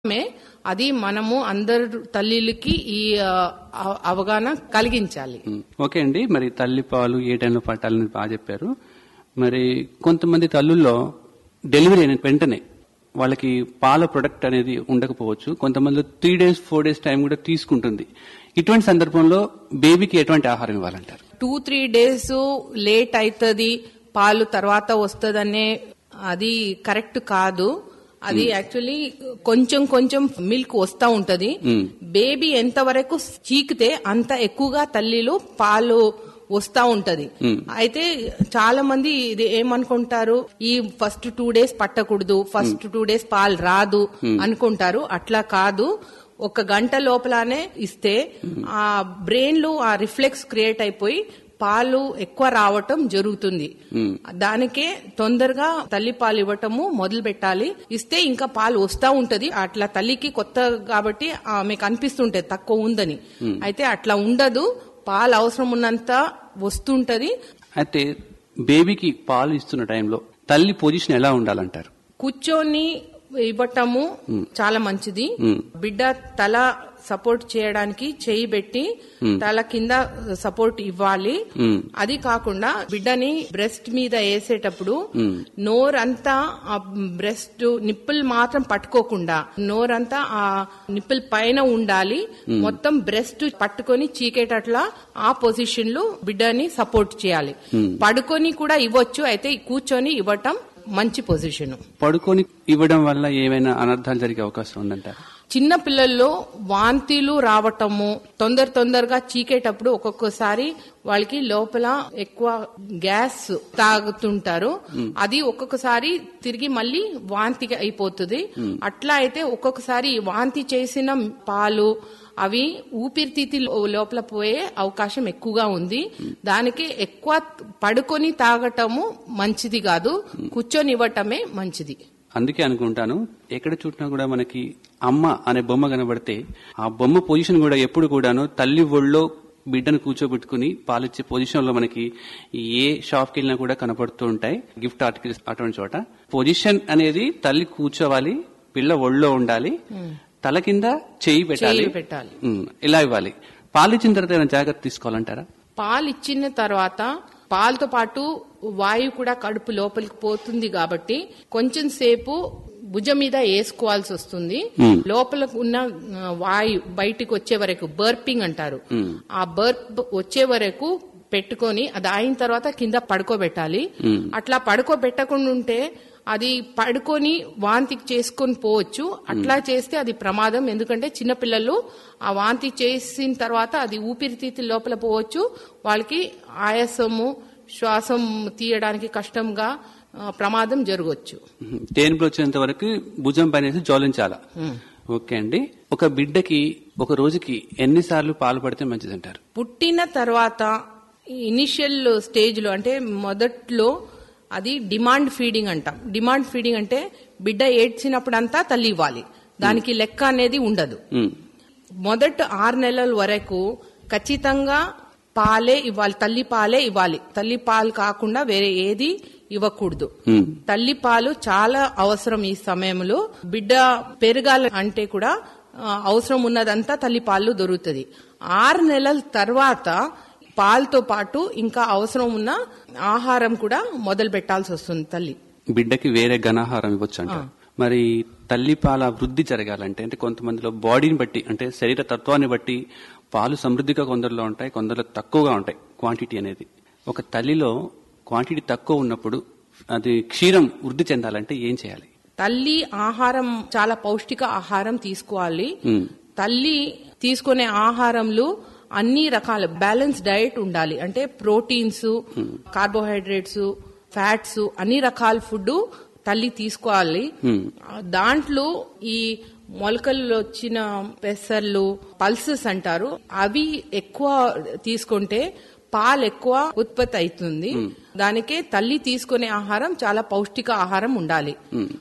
మే అది మనము అందరు తల్లిలకి ఈ ఆ, అవ- అవగాహన కలిగించాలి ఉమ్, ఓకే అండి మరి తల్లి పాలు ఏ టైంలో పట్టాలని బాగా చెప్పారు మరి కొంతమంది తల్లుల్లో డెలివరీ అయిన వెంటనే వాళ్ళకి పాల ప్రొడక్ట్ అనేది ఉండకపోవచ్చు కొంతమంది three days four days time కూడా తీసుకుంటుంది ఇటువంటి సందర్భంలో బేబీకి ఎటువంటి ఆహారం ఇవ్వాలంటారు టూ త్రీ డేస్ లేట్ అవుతుంది పాలు తర్వాత వస్తుందనే అది కరెక్ట్ కాదు అది యాక్చువల్లీ కొంచెం కొంచెం మిల్క్ వస్తా ఉంటది మ్మ్. బేబీ ఎంత వరకు చీకితే అంత ఎక్కువగా తల్లిలో పాలు వస్తా ఉంటది మ్మ్. అయితే చాలా మంది ఇది ఏమనుకుంటారు ఈ ఫస్ట్ టూ డేస్ పట్టకూడదు ఫస్ట్ టూ డేస్ పాలు రాదు అనుకుంటారు అట్లా కాదు ఒక గంట లోపలనే ఇస్తే ఆ బ్రెయిన్ లో ఆ రిఫ్లెక్స్ క్రియేట్ అయిపోయి పాలు ఎక్కువ రావటం జరుగుతుంది మ్మ్. దానికే తొందరగా తల్లి పాలు ఇవ్వటము మొదలు పెట్టాలి ఇస్తే ఇంకా పాలు వస్తా ఉంటది అట్లా తల్లికి కొత్త కాబట్టి ఆమెకు అనిపిస్తుంటది తక్కువ ఉందని అయితే అట్లా ఉండదు పాలు అవసరం ఉన్నంత వస్తుంటది అయితే బేబీకి పాలు ఇస్తున్న టైంలో తల్లి పొజిషన్ ఎలా ఉండాలంటారు కూర్చొని ఇవ్వటము చాలా మంచిది మ్మ్. బిడ్డ తల సపోర్ట్ చేయడానికి చేయి పెట్టి తల కింద సపోర్ట్ ఇవ్వాలి మ్మ్. అది కాకుండా బిడ్డని బ్రెస్ట్ మీద వేసేటప్పుడు మ్మ్. నోరంతా ఆ బ్రెస్ట్ నిప్పుల్ మాత్రం పట్టుకోకుండా నోరంతా ఆ నిప్పుల్ పైన ఉండాలి మొత్తం బ్రెస్ట్ పట్టుకొని చీకేటట్లా ఆ పొజిషన్ లో బిడ్డని సపోర్ట్ చేయాలి పడుకొని కూడా ఇవ్వచ్చు అయితే కూర్చొని ఇవ్వటం మంచి పొజిషన్ పడుకొని ఇవ్వడం వల్ల ఏమైనా అనర్థాలు జరిగే అవకాశం ఉందంటారు చిన్న పిల్లల్లో వాంతిలు రావటము తొందర తొందరగా చీకేటప్పుడు ఒక్కొక్కసారి వాళ్ళకి లోపల ఎక్కువ గ్యాస్ తాగుతుంటారు అది ఒక్కొక్కసారి తిరిగి మళ్ళీ వాంతి అయిపోతుంది అట్లా అయితే ఒక్కొక్కసారి వాంతి చేసిన పాలు అవి ఊపిరితిత్తి లోపల పోయే అవకాశం ఎక్కువగా ఉంది దానికి ఎక్కువ పడుకొని తాగటము మంచిది కాదు కూర్చొని ఇవ్వటమే మంచిది అందుకే అనుకుంటాను ఎక్కడ చూసినా కూడా మనకి అమ్మ అనే బొమ్మ కనబడితే ఆ బొమ్మ పొజిషన్ కూడా ఎప్పుడు కూడాను తల్లి ఒళ్ళో బిడ్డను కూర్చోబెట్టుకుని పాలిచ్చే పొజిషన్ లో మనకి ఏ షాప్కి వెళ్ళినా కూడా కనపడుతూ ఉంటాయి గిఫ్ట్ ఆర్టికల్స్ అటువంటి చోట పొజిషన్ అనేది తల్లి కూర్చోవాలి పిల్ల ఒళ్ళో ఉండాలి తల కింద చేయి పెట్టాలి చేయి పెట్టాలి ఉమ్, ఇలా ఇవ్వాలి పాలిచ్చిన తర్వాత ఏమైనా జాగ్రత్త తీసుకోవాలంటారా పాలు ఇచ్చిన తర్వాత పాలతో పాటు వాయువు కూడా కడుపు లోపలికి పోతుంది కాబట్టి కొంచెం సేపు భుజం మీద వేసుకోవాల్సి వస్తుంది లోపల ఉన్న ఆ, వాయు బయటికి వచ్చే వరకు బర్పింగ్ అంటారు ఆ బర్ప్ వచ్చే వరకు పెట్టుకొని అది అయిన తర్వాత కింద పడుకోబెట్టాలి అట్లా పడుకోబెట్టకుండా ఉంటే అది పడుకొని వాంతికి చేసుకొని పోవచ్చు అట్లా చేస్తే అది ప్రమాదం ఎందుకంటే చిన్నపిల్లలు ఆ వాంతి చేసిన తర్వాత అది ఊపిరితిత్తుల లోపల పోవచ్చు వాళ్ళకి ఆయాసము శ్వాసం తీయడానికి కష్టంగా ఆ, ప్రమాదం జరగవచ్చు ఉహు. తేనుపులు వచ్చేంత వరకు భుజం పైన వేసి జోలించాల ఓకే అండి ఒక బిడ్డకి ఒక రోజుకి ఎన్నిసార్లు పాలు పడితే మంచిదంటారు పుట్టిన తర్వాత ఇనిషియల్ స్టేజ్ లో అంటే మొదట్లో అది డిమాండ్ ఫీడింగ్ అంటాం డిమాండ్ ఫీడింగ్ అంటే బిడ్డ ఏడ్చినప్పుడంతా తల్లి ఇవ్వాలి దానికి లెక్క అనేది ఉండదు ఉమ్, మొదట ఆరు నెలల వరకు ఖచ్చితంగా పాలే ఇవ్వాలి తల్లి పాలే ఇవ్వాలి తల్లి పాలు కాకుండా వేరే ఏది ఇవ్వకూడదు ఉమ్, తల్లి పాలు చాలా అవసరం ఈ సమయంలో బిడ్డ పెరగాలి అంటే కూడా ఆ, అవసరం ఉన్నదంతా తల్లి పాలు దొరుకుతుంది ఆరు నెలల తర్వాత పాలతో పాటు ఇంకా అవసరం ఉన్న ఆహారం కూడా మొదలు పెట్టాల్సి వస్తుంది తల్లి బిడ్డకి వేరే ఘనాహారం ఇవ్వచ్చు అంటారు మరి తల్లి పాల వృద్ధి జరగాలంటే అంటే కొంతమందిలో బాడీని బట్టి అంటే శరీర తత్వాన్ని బట్టి పాలు సమృద్ధిగా కొందరిలో ఉంటాయి కొందరిలో తక్కువగా ఉంటాయి క్వాంటిటీ అనేది ఒక తల్లిలో క్వాంటిటీ తక్కువ ఉన్నప్పుడు అది క్షీరం వృద్ధి చెందాలంటే ఏం చేయాలి తల్లి ఆహారం చాలా పౌష్టిక ఆహారం తీసుకోవాలి ఉమ్, తల్లి తీసుకునే ఆహారంలో అన్ని రకాల బ్యాలెన్స్ డయట్ ఉండాలి అంటే ప్రోటీన్స్ కార్బోహైడ్రేట్స్ ఫ్యాట్స్ అన్ని రకాల ఫుడ్ తల్లి తీసుకోవాలి ఉమ్, దాంట్లో ఈ మొలకల్లో వచ్చిన పెసర్లు పల్సెస్ అంటారు అవి ఎక్కువ తీసుకుంటే పాలు ఎక్కువ ఉత్పత్తి అవుతుంది దానికే తల్లి తీసుకునే ఆహారం చాలా పౌష్టిక ఆహారం ఉండాలి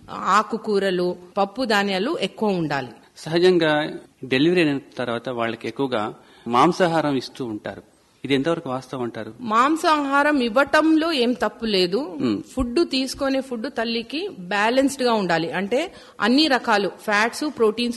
ఆకుకూరలు పప్పు ధాన్యాలు ఎక్కువ ఉండాలి సహజంగా డెలివరీ అయిన తర్వాత వాళ్ళకి ఎక్కువగా మాంసాహారం ఇస్తూ ఉంటారు ఇది ఎంతవరకు వాస్తవం అంటారు మాంసాహారం ఇవ్వటంలో ఏం తప్పు లేదు ఫుడ్ తీసుకునే ఫుడ్ తల్లికి బ్యాలెన్స్డ్ గా ఉండాలి అంటే అన్ని రకాలు ఫ్యాట్స్ ప్రోటీన్స్